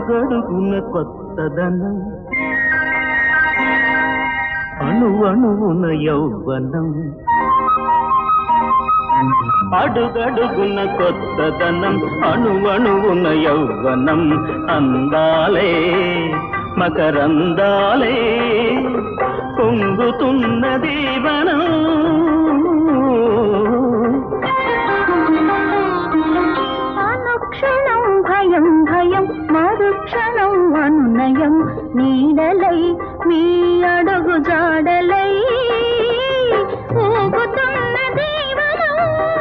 అడుగడుగున కొత్తదనం అణు అణువున యౌవనం అడుగడుగున కొత్తదనం అణు అణువున యౌవనం అందాలే మకరందాలే పొంగుతున్న దీవనం అనుక్షణం భయం భయం మరుక్షణం అనునయం నీడలై మీ అడుగు జాడలై ఊగుతున్న దీవనం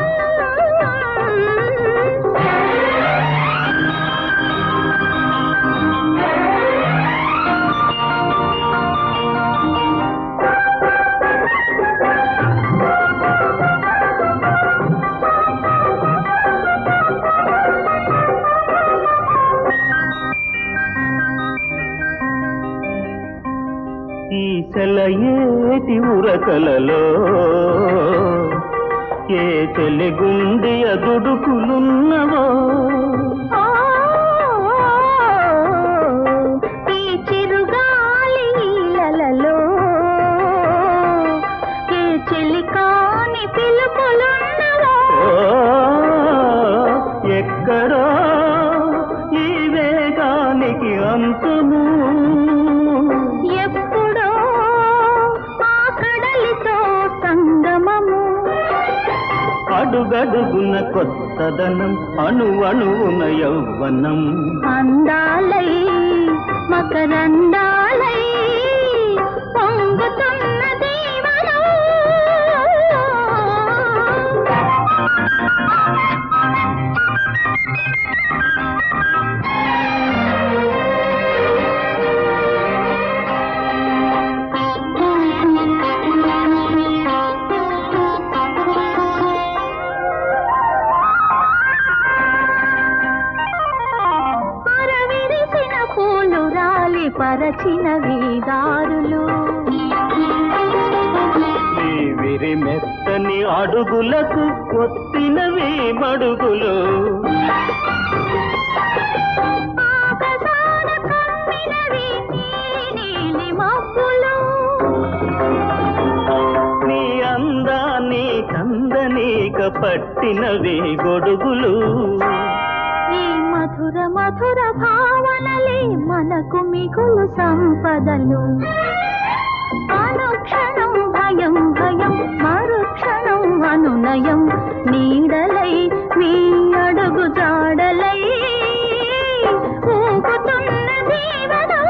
ఈ సెలయేటి ఉరకలలో ఏ చెలిగుండి అదుడుకులున్నవో ఆ, ఈ చిరుగాలి ఈలలలో ఏ చెలికాని పిలుపులున్నవో ఓ, ఎక్కడో ఈ వేగానికి అంతము ఎప్పుడో ఆ కడలితో సంగమము అడుగడుగున కొత్తదనం అణు అణువున యౌవనం అందాలై మకరందాలై పొంగుతున్న దీవనం పరవిరిసిన పూలు రాలి పరచిన వీదారులు ఈ విరిమెత్తని అడుగులకు ఒత్తినవి మడుగులు ఆకాశాన కమ్మినవి నీలి మబ్బులు నీ అందాన్ని కందనీక పట్టినవి గొడుగులు ఈ మధుర మధుర భావనలే మనకు మిగులు సంపదలు అనుక్షణం భయం భయం మరుక్షణం అనునయం నీడలై మీ అడుగు జాడలై ఊగుతున్న జీవనం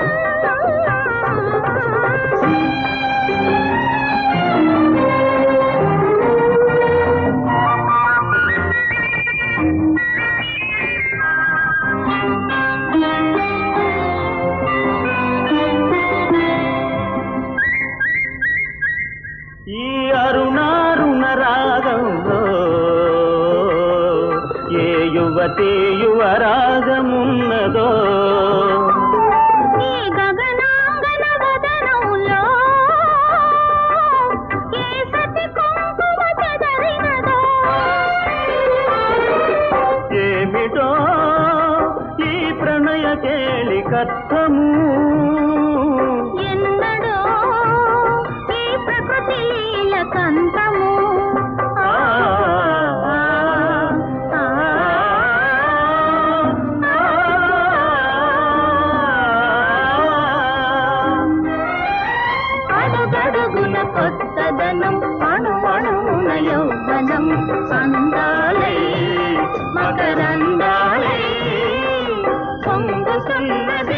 ఈ అరుణారుణ రాగంలో ఏ యువతి యువరాగమున్నదో ఈ గగనాంగన వదనంలో ఏ సతి కుంకుమ చెదరినదో ఏమిటో ఈ ప్రణయ కేళి కథము ఎన్నడో ఈ ప్రకృతి లీల కంతము ఆ, ఆ, ఆ, అడుగడుగున కొత్తదనం అణు అణువున యౌవనం అందాలై మకరందాలై పొంగుతున్నది